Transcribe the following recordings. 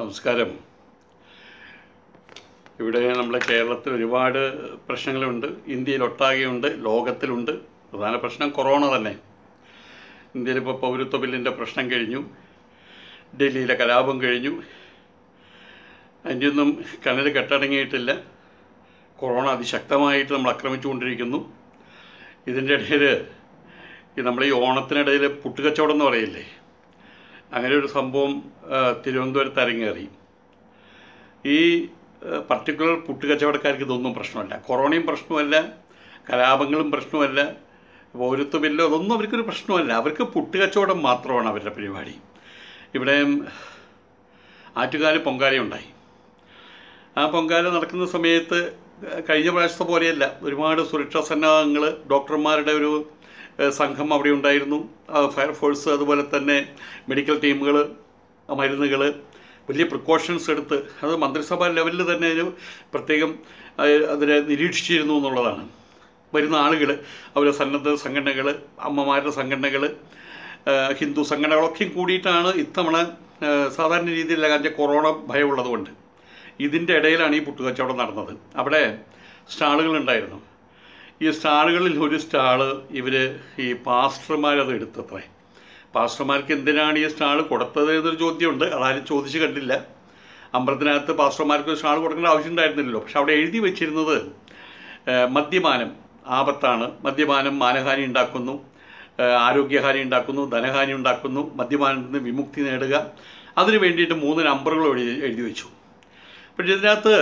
നമസ്കാരം ഇവിടെ നമ്മുടെ കേരളത്തിൽ ഒരുപാട് പ്രശ്നങ്ങളുണ്ട് ഇന്ത്യയിലൊട്ടാകെയുണ്ട് ലോകത്തിലുണ്ട് പ്രധാന പ്രശ്നം കൊറോണ തന്നെ ഇന്ത്യയിൽ ഇപ്പോൾ പൗരത്വ ബില്ലിൻ്റെ പ്രശ്നം കഴിഞ്ഞു ഡൽഹിയിലെ കലാപം കഴിഞ്ഞു അതിൻ്റെ ഒന്നും കണ്ണിൽ കെട്ടടങ്ങിയിട്ടില്ല കൊറോണ അതിശക്തമായിട്ട് നമ്മൾ ആക്രമിച്ചുകൊണ്ടിരിക്കുന്നു ഇതിൻ്റെ ഇടയിൽ ഈ നമ്മുടെ ഈ ഓണത്തിനിടയിൽ പുട്ടുകച്ചവടം എന്ന് പറയില്ലേ അങ്ങനെ ഒരു സംഭവം ആ, തിരുവനന്തപുരത്ത് അരങ്ങേറി ഈ പർട്ടിക്കുലർ പുട്ടുകച്ചവടക്കാർക്ക് ഇതൊന്നും പ്രശ്നമല്ല കൊറോണയും പ്രശ്നമല്ല കലാപങ്ങളും പ്രശ്നമല്ല പൗരത്വ ബില്ലോ അതൊന്നും അവർക്കൊരു പ്രശ്നമല്ല അവർക്ക് പുട്ടുകച്ചവടം മാത്രമാണ് അവരുടെ പരിപാടി ഇവിടെ ആറ്റുകാല് പൊങ്കാലയുണ്ടായി ആ പൊങ്കാല നടക്കുന്ന സമയത്ത് കഴിഞ്ഞ പ്രാവശ്യത്തെ പോലെയല്ല ഒരുപാട് സുരക്ഷാ സന്നാഹങ്ങൾ ഡോക്ടർമാരുടെ ഒരു ഏഹ്, സംഘം അവിടെ ഉണ്ടായിരുന്നു ആ, ഫയർഫോഴ്സ് അതുപോലെ തന്നെ മെഡിക്കൽ ടീമുകൾ മരുന്നുകൾ വലിയ പ്രിക്കോഷൻസ് എടുത്ത് അത് മന്ത്രിസഭാ ലെവലിൽ തന്നെ ഒരു പ്രത്യേകം അഹ്, അതിനെ നിരീക്ഷിച്ചിരുന്നു എന്നുള്ളതാണ് വരുന്ന ആളുകൾ അവരെ സന്നദ്ധ സംഘടനകൾ അമ്മമാരുടെ സംഘടനകൾ ഹിന്ദു സംഘടനകളൊക്കെയും കൂടിയിട്ടാണ് ഇത്തവണ ആ, സാധാരണ രീതിയിലുള്ള കാര്യം കൊറോണ ഭയമുള്ളതുകൊണ്ട് ഇതിൻ്റെ ഇടയിലാണ് ഈ പുട്ടുകച്ചവടം നടന്നത് അവിടെ സ്റ്റാളുകളുണ്ടായിരുന്നു ഈ സ്റ്റാളുകളിൽ ഒരു സ്റ്റാള് ഇവർ ഈ പാസ്റ്റർമാരത് എടുത്തത്രേ പാസ്റ്റർമാർക്ക് എന്തിനാണ് ഈ സ്റ്റാൾ കൊടുത്തത് എന്നൊരു ചോദ്യമുണ്ട് അതാരും ചോദിച്ച് കണ്ടില്ല അമ്പലത്തിനകത്ത് പാസ്റ്റർമാർക്ക് ഒരു സ്റ്റാൾ കൊടുക്കേണ്ട ആവശ്യം ഉണ്ടായിരുന്നില്ലല്ലോ പക്ഷെ അവിടെ എഴുതി വെച്ചിരുന്നത് ഏഹ്, മദ്യപാനം ആപത്താണ് മദ്യപാനം മാനഹാനി ഉണ്ടാക്കുന്നു ഏഹ്, ആരോഗ്യഹാനി ഉണ്ടാക്കുന്നു ധനഹാനി ഉണ്ടാക്കുന്നു മദ്യപാനത്തിൽ നിന്ന് വിമുക്തി നേടുക അതിന് വേണ്ടിയിട്ട് മൂന്ന് നമ്പറുകൾ എഴുതി എഴുതി വെച്ചു പക്ഷെ ഇതിനകത്ത്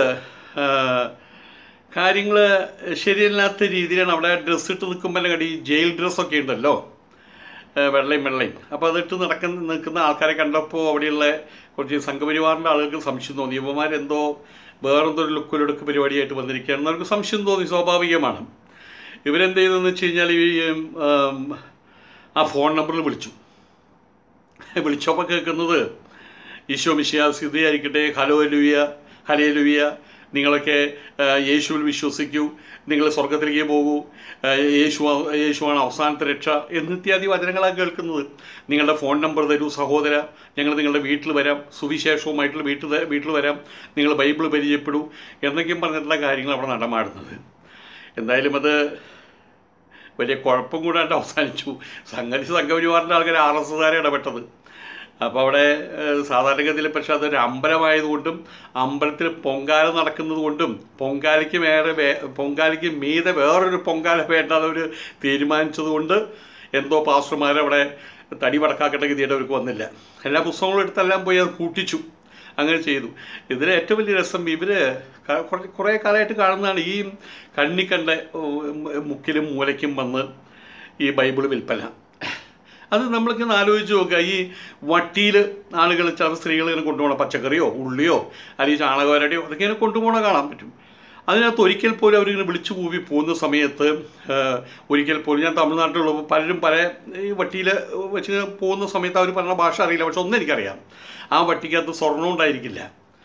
കാര്യങ്ങൾ ശരിയല്ലാത്ത രീതിയിലാണ് അവിടെ ഡ്രസ്സ് ഇട്ട് നിൽക്കുമ്പോൾ കണ്ടി ഈ ജയിൽ ഡ്രസ്സൊക്കെ ഉണ്ടല്ലോ ഏഹ് വെള്ളയും വെള്ളയും അപ്പോൾ അതിട്ട് നടക്കുന്ന നിൽക്കുന്ന ആൾക്കാരെ കണ്ടപ്പോൾ അവിടെയുള്ള കുറച്ച് സംഘപരിവാറിൻ്റെ ആളുകൾക്ക് സംശയം തോന്നി ഇവന്മാരെന്തോ വേറെന്തോ ഒരു ലുക്കിലൊടുക്ക് പരിപാടിയായിട്ട് വന്നിരിക്കുകയാണെന്ന് അവർക്ക് സംശയം തോന്നി സ്വാഭാവികമാണ് ഇവരെന്ത് ചെയ്തെന്ന് വെച്ച് കഴിഞ്ഞാൽ ഈ ഉം, ആ ഫോൺ നമ്പറിൽ വിളിച്ചു വിളിച്ചപ്പോൾ കേൾക്കുന്നത് ഈശോ മിശിയ സ്ഥിതിയായിരിക്കട്ടെ ഹലോ ലുവിയ ഹലേ ലുവിയ നിങ്ങളൊക്കെ ആ, യേശുവിൽ വിശ്വസിക്കൂ നിങ്ങൾ സ്വർഗത്തിലേക്ക് പോകൂ ആ, യേശു യേശുവാണ് അവസാനത്തെ രക്ഷ എന്നിത്യാദി വചനങ്ങളാണ് കേൾക്കുന്നത് നിങ്ങളുടെ ഫോൺ നമ്പർ തരൂ സഹോദര ഞങ്ങൾ നിങ്ങളുടെ വീട്ടിൽ വരാം സുവിശേഷവുമായിട്ടുള്ള വീട്ടിൽ ത- വീട്ടിൽ വരാം നിങ്ങൾ ബൈബിൾ പരിചയപ്പെടൂ എന്നൊക്കെയും പറഞ്ഞിട്ടുള്ള കാര്യങ്ങൾ അവിടെ നടമാടുന്നത് എന്തായാലും അത് വലിയ കുഴപ്പം കൂടാണ്ട് അവസാനിച്ചു സംഗതി സംഘപരിവാറിൻ്റെ ആൾക്കാർ ആർ എസ് എസ്കാരെ ഇടപെട്ടത് അപ്പോൾ അവിടെ ഏഹ്, സാധാരണഗതിയിൽ പക്ഷെ അതൊരു അമ്പലമായതുകൊണ്ടും അമ്പലത്തിൽ പൊങ്കാല നടക്കുന്നത് കൊണ്ടും പൊങ്കാലയ്ക്ക് വേറെ വേ- പൊങ്കാലയ്ക്ക് മീതെ വേറൊരു പൊങ്കാല വേണ്ടാതെ അവർ തീരുമാനിച്ചത് കൊണ്ട് എന്തോ പാസ്റ്റർമാർ അവിടെ തടി വടക്കാക്കട്ട ഗതിയുടെ അവർക്ക് വന്നില്ല എല്ലാ പുസ്തകങ്ങളും എടുത്തെല്ലാം പോയി അത് കൂട്ടിച്ചു അങ്ങനെ ചെയ്തു ഇതിൽ ഏറ്റവും വലിയ രസം ഇവർ കുറേ കാലമായിട്ട് കാണുന്നതാണ് ഈ കണ്ണി കണ്ട ഉം, മുക്കിലും മൂലയ്ക്കും വന്ന് ഈ ബൈബിൾ വിൽപ്പന അത് നമ്മൾക്ക് ആലോചിച്ച് നോക്കുക ഈ വട്ടിയിൽ ആളുകൾ ചില സ്ത്രീകൾ ഇങ്ങനെ കൊണ്ടുപോകണം പച്ചക്കറിയോ ഉള്ളിയോ അല്ലെങ്കിൽ ചാണകവരടിയോ അതൊക്കെ ഇങ്ങനെ കൊണ്ടുപോകണ കാണാൻ പറ്റും അതിനകത്ത് ഒരിക്കൽ പോലും അവരിങ്ങനെ വിളിച്ചു കൂവി പോകുന്ന സമയത്ത് ആ, ഒരിക്കൽ പോലും ഞാൻ തമിഴ്നാട്ടിലുള്ളപ്പോൾ പലരും പല ഈ വട്ടിയിൽ വെച്ച് പോകുന്ന സമയത്ത് അവർ പറഞ്ഞ ഭാഷ അറിയില്ല പക്ഷെ ഒന്നും എനിക്കറിയാം ആ വട്ടിക്കകത്ത് സ്വർണ്ണം ഉണ്ടായിരിക്കില്ല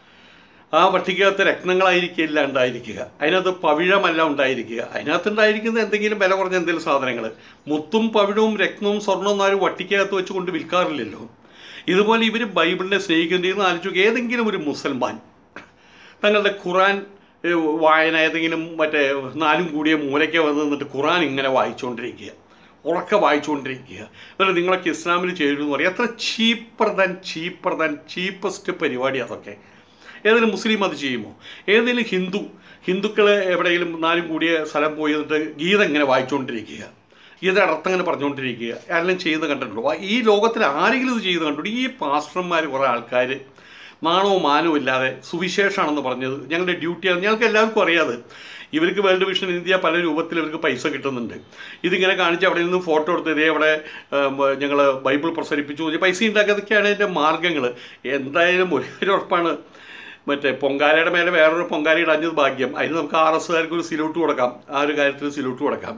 ആ വട്ടിക്കകത്ത് രത്നങ്ങളായിരിക്കില്ല ഉണ്ടായിരിക്കുക അതിനകത്ത് പവിഴമല്ല ഉണ്ടായിരിക്കുക അതിനകത്ത് ഉണ്ടായിരിക്കുന്ന എന്തെങ്കിലും വില കുറഞ്ഞ എന്തെങ്കിലും സാധനങ്ങൾ മുത്തും പവിഴവും രത്നവും സ്വർണ്ണവും ഒന്നും ആരും വട്ടിക്കകത്ത് വെച്ച് കൊണ്ട് വിൽക്കാറില്ലല്ലോ ഇതുപോലെ ഇവർ ബൈബിളിനെ സ്നേഹിക്കുന്നതെന്ന് ആലോചിച്ചു നോക്കുക. ഏതെങ്കിലും ഒരു മുസൽമാൻ തങ്ങളുടെ ഖുറാൻ ഏ, വായന ഏതെങ്കിലും മറ്റേ നാലും കൂടിയ മൂലയ്ക്ക് വന്ന് നിന്നിട്ട് ഖുറാൻ ഇങ്ങനെ വായിച്ചുകൊണ്ടിരിക്കുക ഉറക്കെ വായിച്ചുകൊണ്ടിരിക്കുക എന്നിട്ട് നിങ്ങളൊക്കെ ഇസ്ലാമിൽ ചേരുന്നു എന്ന് പറയും എത്ര cheaper than cheaper than cheapest പരിപാടി അതൊക്കെ ഏതെങ്കിലും മുസ്ലിം അത് ചെയ്യുമോ ഏതെങ്കിലും ഹിന്ദു ഹിന്ദുക്കളെ എവിടെയെങ്കിലും നാലും കൂടിയ സ്ഥലം പോയി എന്നിട്ട് ഗീത ഇങ്ങനെ വായിച്ചുകൊണ്ടിരിക്കുക ഗീതയുടെ അർത്ഥം ഇങ്ങനെ പറഞ്ഞുകൊണ്ടിരിക്കുക ആരെങ്കിലും ചെയ്ത് കണ്ടിട്ടുണ്ടോ ആ- ഈ ലോകത്തിൽ ആരെങ്കിലും ഇത് ചെയ്ത് കണ്ടിട്ടുണ്ടോ ഈ പാസ്റ്റർമാർ കുറേ ആൾക്കാർ നാണവും മാനവും ഇല്ലാതെ സുവിശേഷമാണെന്ന് പറഞ്ഞത് ഞങ്ങളുടെ ഡ്യൂട്ടിയാണ് ഞങ്ങൾക്ക് എല്ലാവർക്കും അറിയാതെ ഇവർക്ക് വേൾഡ് വിഷൻ ഇന്ത്യ പല രൂപത്തിൽ ഇവർക്ക് പൈസ കിട്ടുന്നുണ്ട് ഇതിങ്ങനെ കാണിച്ച് അവിടെ നിന്ന് ഫോട്ടോ എടുത്ത് ഇതേ അവിടെ ഞങ്ങൾ ബൈബിൾ പ്രസരിപ്പിച്ചു എന്ന് പൈസ ഉണ്ടാക്കിയതൊക്കെയാണ് ഇതിൻ്റെ മാർഗ്ഗങ്ങൾ എന്തായാലും ഒരു ഉറപ്പാണ് മറ്റേ പൊങ്കാലയുടെ മേലെ വേറൊരു പൊങ്കാല ഇടാഞ്ഞത് ഭാഗ്യം അതിന് നമുക്ക് ആർ എസ്സുകാർക്ക് ഒരു സിലൂട്ട് കൊടുക്കാം ആ ഒരു കാര്യത്തിൽ സിലൂട്ട് കൊടുക്കാം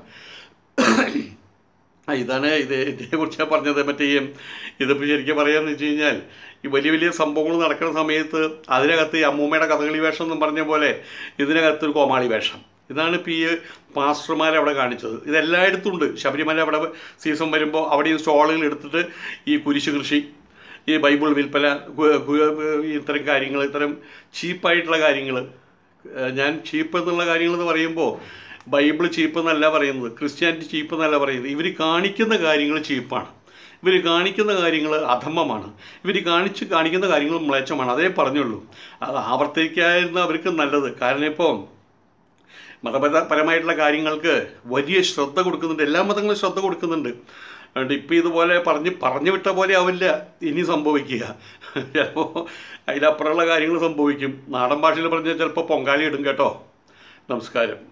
ആ ഇതാണ് ഇത് ഇതിനെക്കുറിച്ച് പറഞ്ഞത് മറ്റേ ഈ ഇതിപ്പോൾ ശരിക്കും പറയാന്ന് വെച്ച് കഴിഞ്ഞാൽ ഈ വലിയ വലിയ സംഭവങ്ങൾ നടക്കുന്ന സമയത്ത് അതിനകത്ത് ഈ അമ്മൂമ്മയുടെ കഥകളി വേഷം എന്നും പറഞ്ഞ പോലെ ഇതിനകത്ത് ഒരു കോമാളി വേഷം ഇതാണ് ഇപ്പോൾ ഈ പാസ്റ്റർമാരെ അവിടെ കാണിച്ചത് ഇതെല്ലായിടത്തും ഉണ്ട് ശബരിമല അവിടെ സീസൺ വരുമ്പോൾ അവിടെയും സ്റ്റോളുകൾ എടുത്തിട്ട് ഈ കുരിശ് കൃഷി ഈ ബൈബിൾ വിൽപ്പന ഗു- ഗു- ഇത്തരം കാര്യങ്ങൾ ഇത്തരം ചീപ്പായിട്ടുള്ള കാര്യങ്ങൾ ഞാൻ ചീപ്പ് എന്നുള്ള കാര്യങ്ങൾ എന്ന് പറയുമ്പോൾ ബൈബിൾ ചീപ്പ് എന്നല്ല പറയുന്നത് ക്രിസ്ത്യാനിറ്റി ചീപ്പ് എന്നല്ല പറയുന്നത് ഇവർ കാണിക്കുന്ന കാര്യങ്ങൾ ചീപ്പാണ് ഇവർ കാണിക്കുന്ന കാര്യങ്ങൾ അധമമാണ് ഇവർ കാണിച്ച് കാണിക്കുന്ന കാര്യങ്ങൾ മ്ലേച്ഛമാണ് അതേ പറഞ്ഞുള്ളൂ അത് ആവർത്തിക്കാതിരുന്ന അവർക്ക് നല്ലത് കാരണം ഇപ്പോൾ മതപരമായിട്ടുള്ള കാര്യങ്ങൾക്ക് വലിയ ശ്രദ്ധ കൊടുക്കുന്നുണ്ട് എല്ലാ മതങ്ങളും ശ്രദ്ധ കൊടുക്കുന്നുണ്ട് അതുകൊണ്ട് ഇപ്പം ഇതുപോലെ പറഞ്ഞ് പറഞ്ഞു വിട്ട പോലെ ആവില്ല ഇനി സംഭവിക്കുക ചിലപ്പോൾ അതിലപ്പുറമുള്ള കാര്യങ്ങൾ സംഭവിക്കും നാടൻ ഭാഷയിൽ പറഞ്ഞാൽ ചിലപ്പോൾ പൊങ്കാലി ഇടും കേട്ടോ നമസ്കാരം